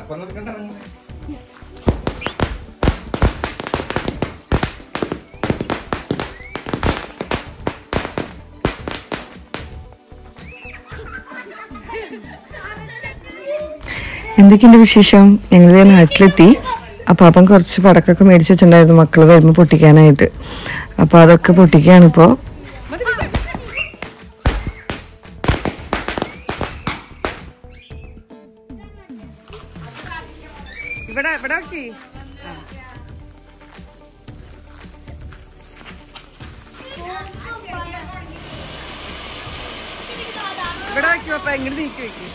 നടക്കൊന്നും എടുക്കണ്ട ഇറങ്ങ്. എന്തൊക്കെയുണ്ട് വിശേഷം ഞങ്ങൾ നാട്ടിലെത്തി അപ്പം അപ്പം കുറച്ച് പടക്കൊക്കെ മേടിച്ച് വെച്ചിട്ടുണ്ടായിരുന്നു മക്കൾ വരുമ്പോൾ പൊട്ടിക്കാനായിട്ട് അപ്പോൾ അതൊക്കെ പൊട്ടിക്കുകയാണ് ഇപ്പോൾ ഇവിടെ ഇവിടെ നോക്കി ഇവിടെ വെക്കും അപ്പൊ എങ്ങനെ നീക്കി വെക്കും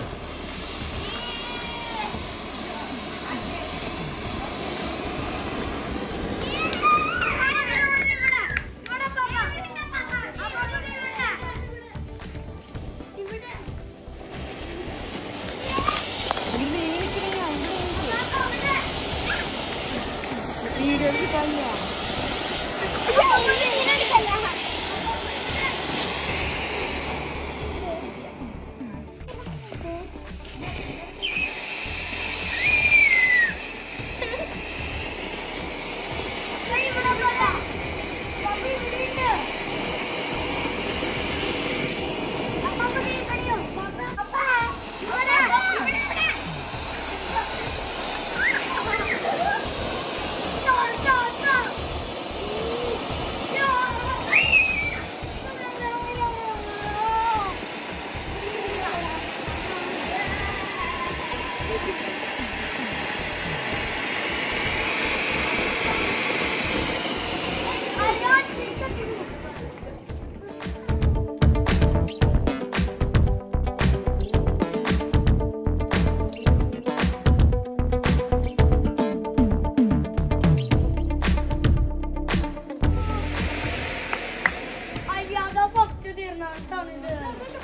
അയ്യാതെ ഫസ്റ്റ് തീർന്നാണ് ഇത്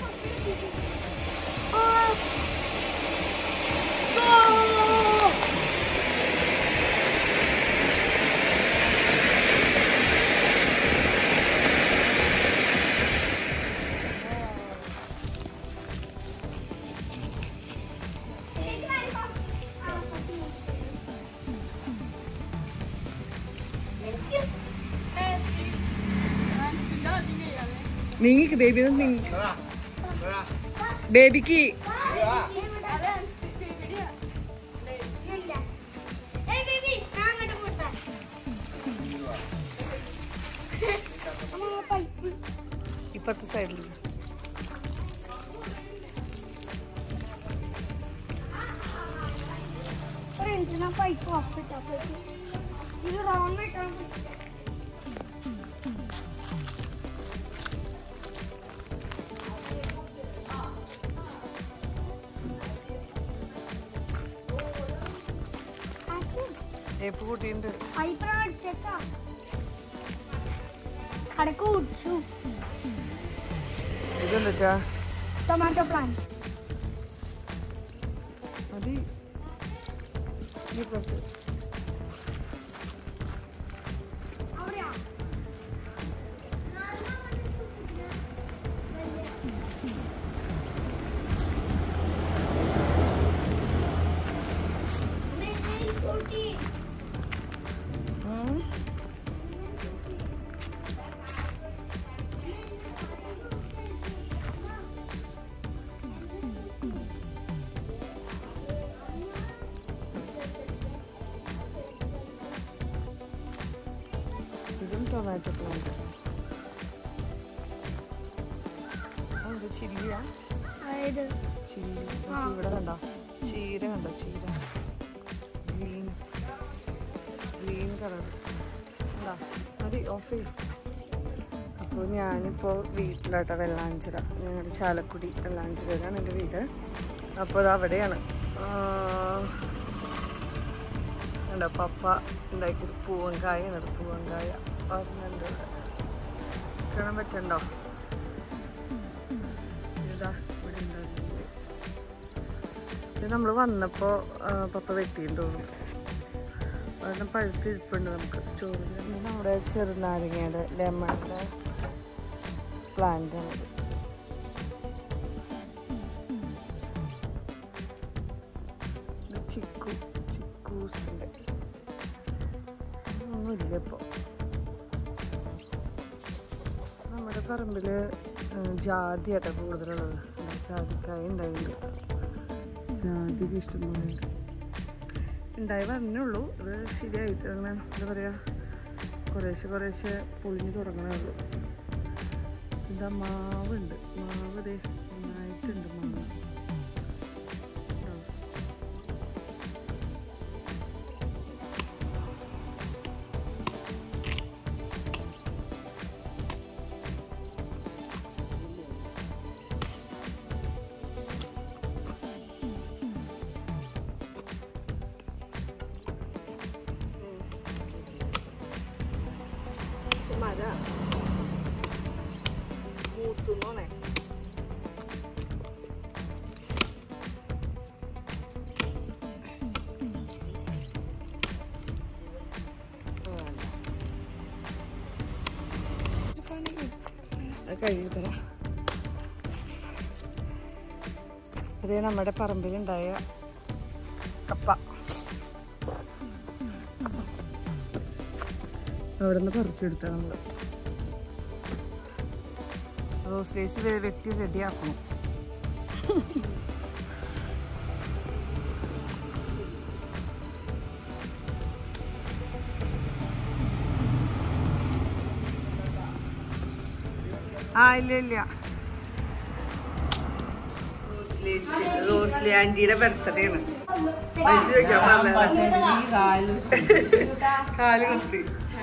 ആ. ഓ. നീങ്ങിക്ക് ബേബി നീങ്ങി ബേബിക്ക് ഏയ് ബേബി ഞാൻ അങ്ങോട്ട് പോട്ടെ അമ്മ പൈപ്പ് ഇപ്പുറത്തെ സൈഡിൽ ഒരു മിനിറ്റ് ഞാൻ പൈപ്പ് ഓഫ് ഇട്ടാ ഇത് റൗണ്ട് ആയിട്ടാണ് ഏപ്പ് കൂട്ടിണ്ട് പൈപ്പിനാണ് അടിച്ചേക്കാ അടക്ക് കുടിച്ചു ഇതെന്താ ടൊമാറ്റോ പ്ലാന്റ് മതി ഈ പുറത്ത് അവിടെയാ ഉം. ഇതും ടൊമാറ്റോ പ്ലാന്റ് അത് ചില്ലിയാ അതായത് ചില്ലി നോക്ക് ഇവിടെ കണ്ടോ ചീര കണ്ടോ ചീര ഗ്രീൻ ഗ്രീൻ കളർ കണ്ടോ മതി ഓഫ് ചെയ്യും അപ്പോൾ ഞാനിപ്പോൾ വീട്ടിലാട്ടോ വെള്ളാഞ്ചിറ ഞങ്ങളുടെ ചാലക്കുടി വെള്ളാഞ്ചിറയിലാണ് എൻ്റെ വീട് അപ്പോൾ അത് അവിടെയാണ് ആ, കണ്ടോ പപ്പ ഉണ്ടാക്കിയത് പൂവങ്കായാണ് അത് പൂവങ്കായ ഒരെണ്ണുണ്ട് ഇവിടെ കാണാൻ പറ്റണ്ടോ ഇതാ ഇവിടെ ഉണ്ടാകുന്നത് ഇത് നമ്മൾ വന്നപ്പോൾ പപ്പ വെട്ടിയെന്ന് തോന്നുന്നു ഒരെണ്ണം പഴുത്തിരിപ്പുണ്ട് നമുക്ക് സ്റ്റോറിൽ നമ്മുടെ ചെറുനാരങ്ങയുടെ ലെമണിൻ്റെ പ്ലാന്റ് ആണ് ഇത് ഇല്ല ഇപ്പോൾ നമ്മുടെ പറമ്പിൽ ജാതി ആട്ടോ കൂടുതലുള്ളത് എന്താ ജാതിക്കായ ഉണ്ടായിട്ടുണ്ട് ജാതി ഇഷ്ടംപോലെ ഉണ്ട് ഉണ്ടായി വരണുള്ളൂ ഇത് ശരിയായിട്ട് അങ്ങനെ എന്താ പറയുക കുറേശ്ശെ കുറേശ്ശെ പൊളിഞ്ഞ് തുടങ്ങണേ ഉള്ളൂ എന്താ മാവുണ്ട് മാവ് ദേ നന്നായിട്ടുണ്ട് മാവ് ആ. മര മൂത്തുന്നോണേ കഴുകി തരാം അതേ നമ്മുടെ പറമ്പിലുണ്ടായ കപ്പ അവിടെ നിന്ന് പറിച്ചെടുത്ത നമ്മൾ റോസ് ലേസ് വെട്ടി റെഡിയാക്കണം ആ ഇല്ല ഇല്ല റോസ്ലി ആന്റിയുടെ ബർത്ത്ഡേ ആണ് പൈസ ചോദിക്കാൻ പറഞ്ഞ കാല് കുത്തി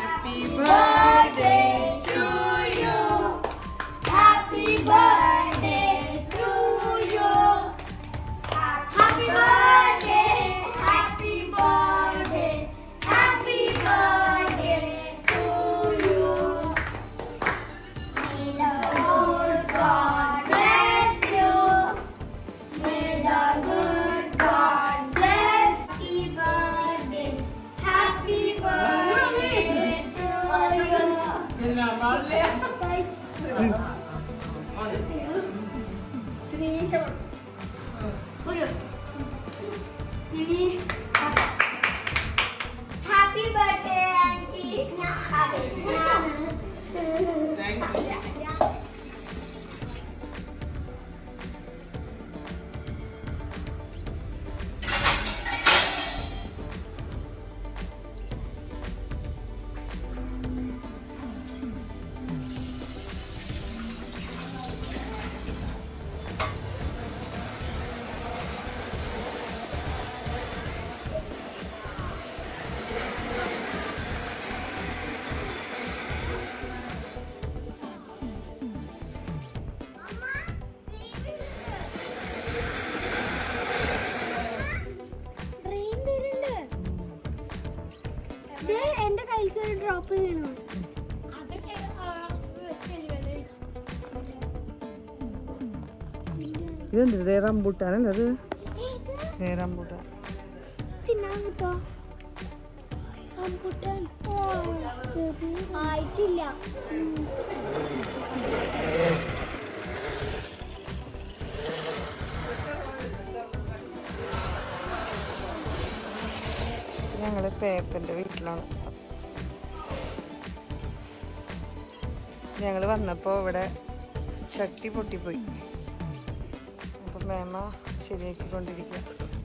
Happy birthday to you. Happy birthday, happy birthday, happy birthday to you. May the Lord God bless you. May the good God bless. Happy birthday, happy birthday to you. Happy birthday, Auntie. Happy. Thank you. എന്റെ കയ്യിൽ drop ചെയ്യണോ ഇതെന്ത് ദേ റംബൂട്ടാനല്ലേ അത് ദേ rambutan തിന്നാൻ കിട്ടോ rambutan ആയിട്ടില്ല ഞങ്ങൾ പേപ്പൻ്റെ വീട്ടിലാണ് ഞങ്ങൾ വന്നപ്പോൾ ഇവിടെ ചട്ടി പൊട്ടിപ്പോയി അപ്പം മേമ ശരിയാക്കിക്കൊണ്ടിരിക്കുക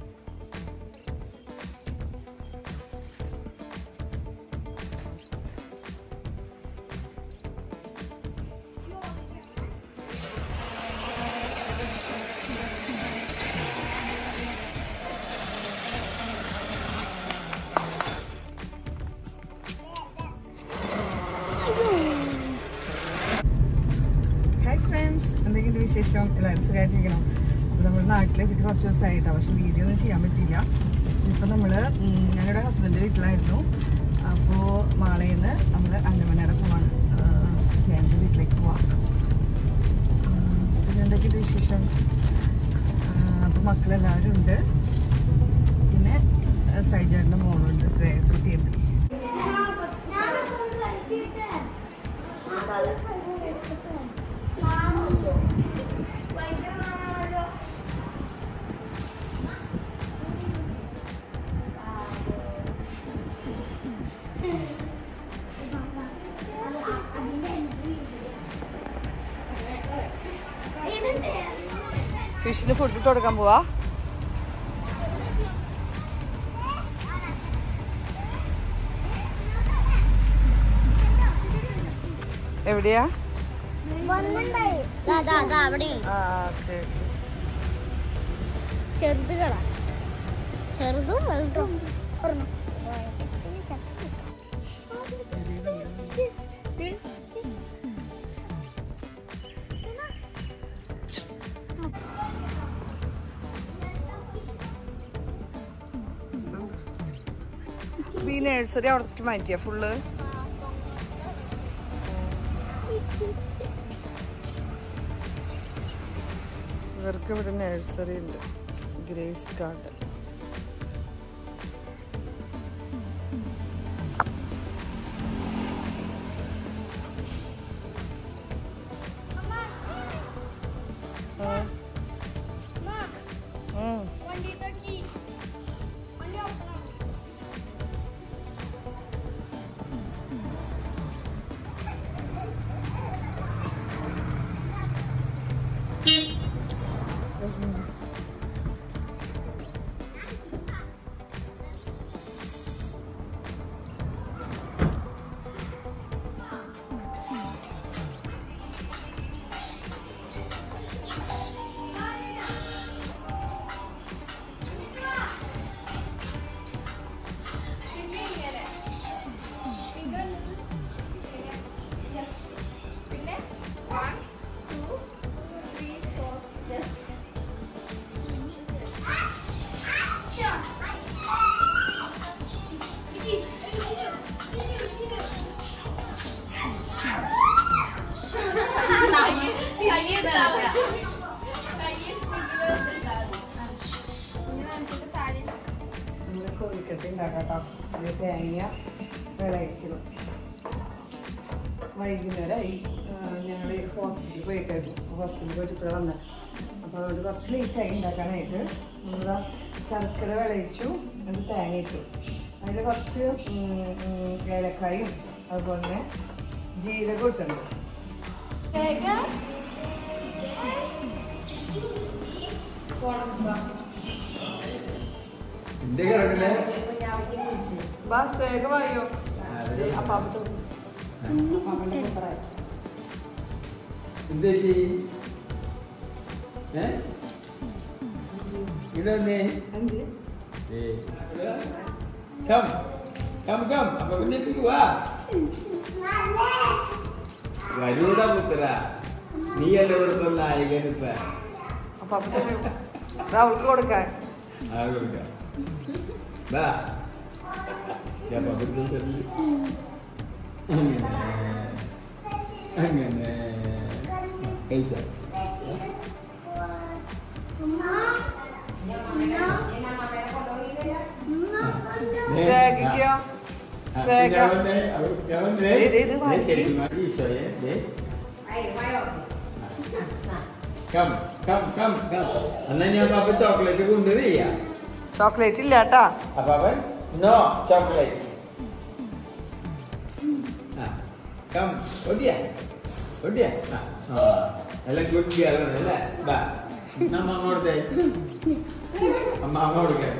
ഹായ് ഫ്രണ്ട്സ് എന്തെങ്കിലും വിശേഷം എല്ലാവരും സുഖമായിട്ടിരിക്കണം അപ്പോൾ നമ്മൾ നാട്ടിലെത്തിയിട്ട് കുറച്ച് ദിവസമായിട്ടാണ് പക്ഷെ വീഡിയോ ഒന്നും ചെയ്യാൻ പറ്റില്ല ഇപ്പം നമ്മൾ ഞങ്ങളുടെ ഹസ്ബൻഡ് വീട്ടിലായിരുന്നു അപ്പോൾ മാളയിൽ നിന്ന് നമ്മൾ അന്നമനയുടെ പോവാണ് സിയാൻ്റെ വീട്ടിലേക്ക് പോവാം പിന്നെ എന്തൊക്കെയുണ്ട് വിശേഷം അപ്പോൾ മക്കളെല്ലാവരും ഉണ്ട് പിന്നെ സൈജാടിൻ്റെ മോളുണ്ട് ശ്രേയക്കുട്ടിയുണ്ട് ഫിഷിന് ഫുഡ് ഇട്ട് കൊടുക്കാൻ പോവാ എവിടെയാ വന്നിണ്ടായി ആ ഓക്കെ ചെറുതുകളാ ചെറുതും വലുതും ഒരെണ്ണം. ഈ നഴ്സറി അവിടേക്ക് മാറ്റിയ ഫുള്ള് ഇവർക്ക് ഇവിടെ നഴ്സറി ഉണ്ട് ഗ്രേസ് ഗാർഡൻ ഉം. വണ്ടി തട്ടി വണ്ടി ഓപ്പൺ നമ്മള് കോഴിക്കട്ടി ഉണ്ടാക്കാട്ടോ അതിൽ തേങ്ങ വിളയിക്കണം വൈകുന്നേരമായി ഞങ്ങൾ ഹോസ്പിറ്റലിൽ പോയിക്കായിരുന്നു ഹോസ്പിറ്റലിൽ പോയിട്ട് ഇപ്പോൾ വന്നത് അപ്പോൾ അതുകൊണ്ട് കുറച്ച് ലേറ്റായി ഉണ്ടാക്കാനായിട്ട് നമ്മുടെ ശർക്കര വിളയിച്ചു അത് തേങ്ങ ഇട്ടു അതിൽ കുറച്ച് ഉം, ഉം, ഏലക്കായും അതുപോലെ തന്നെ ജീരകം ഇട്ടുണ്ട് എന്റെ കിടക്കണേ ബസ് വേഗമായോ അപ്പം എന്താ ചെയ് ഏ ഇവിടെ വന്നേ എന്ത് ഏ കം കം കം അപ്പൊ പിന്നെ വാ വരൂടാ പുത്ര നീ അല്ല ഇവിടുത്തെ നായകൻ ഇപ്പ അപ്പം അപ്പം തന്നെ അവൾക്ക് കൊടുക്കാൻ ആ കൊടുക്കാം വാ ഞാൻ പകർന്നു സെല്ല് അങ്ങനെ അങ്ങനെ കഴിച്ചാ സ്വേഗിക്കോ സ്വേഗ ഇത് ഇത് മാറ്റി. കം കം കം കം എന്നാ ഞാൻ പാപ്പ ചോക്ലേറ്റ് കൊണ്ടുവരിക ചോക്ലേറ്റ് ഇല്ല കേട്ടാ അപ്പൊ അവൻ നോ ചോക്ലേറ്റ് കം ഒടിയ ഒടിയ എല്ലാം ഗുഡ് ഗേൾ അല്ലേ ബാ നമ്മ അമ്മ കൊടുത്തേ അമ്മ അമ്മ കൊടുക്കേ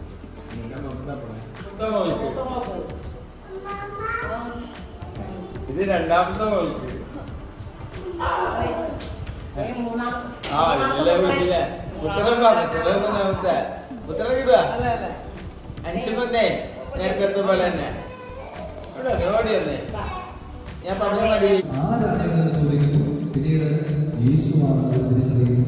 ഇത് രണ്ടാമത്തെ മോൾക്ക് ആ ഇല്ല വീട്ടിലെ പുത്രൻ പറഞ്ഞു പുത്രൻ മൂന്നാമത്തെ പുത്രൻ കിട്ടുക അല്ല അല്ല അനുഷ്ഠിപ്പന്നേ നേരത്തെ പോലെ തന്നെ ഇവിടെ വന്നേ, ഓടി വന്നേ ഞാൻ പറഞ്ഞ മതി ആരാണെന്ന് ചോദിക്കുന്നു പിന്നീട് യേശുവാണെന്ന് തിരിച്ചറിയുന്നു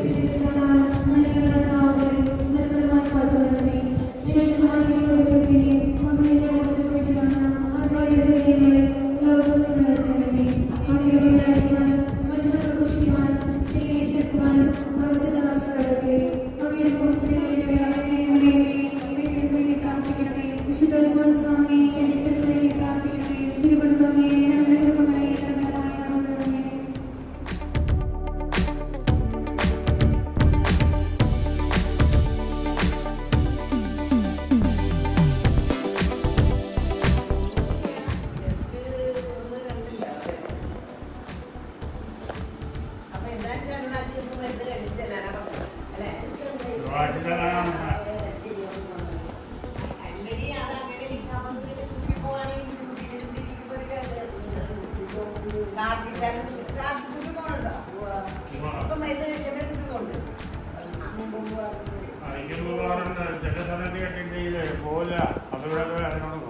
വിശുദ്ധ സ്വാമി പ്രാർത്ഥിക്കണമേ തിരുവണ്ണമേ ഞങ്ങളുടെ കുടുംബമായി ഞങ്ങളുടെ ചില സമയത്ത് കേട്ടിട്ട് പോവില്ല അതിവിടെ അതിനോട്